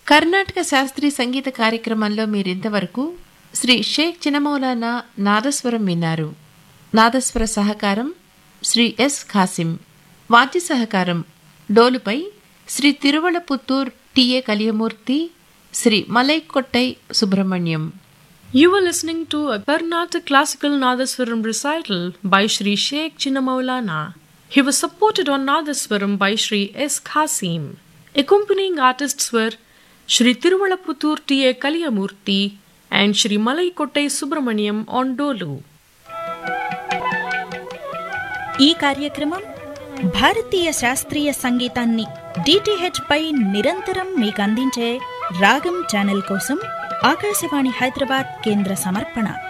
కర్ణాటక శాస్త్రీయ సంగీత కార్యక్రమంలో మీరింతవరకు శ్రీ షేక్ చినమౌలానా నాదస్వరం విన్నారు నాదస్వర సహకారం శ్రీ ఎస్ ఖాసిం వాద్య సహకారం డోలుపై Shri Thiruvalaputhur T A Kaliyamurthy Shri Malaikottai Subramanyam You were listening to a Karnataka classical Nadaswaram recital by Sri Sheikh Chinnamaulana. He was supported on Nadaswaram by Sri S. Khasim. Accompanying artists were Sri Tiruvalaputtur T.A. Kaliyamurthy and Sri Malai Kottai Subramaniam on Dolu. ఈ కార్యక్రమం భారతీయ శాస్త్రీయ సంగీతాన్ని DTH పై నిరంతరం మీకు అందించే రాగం channel కోసం ఆకాశవాణి హైదరాబాద్ కేంద్ర సమర్పణ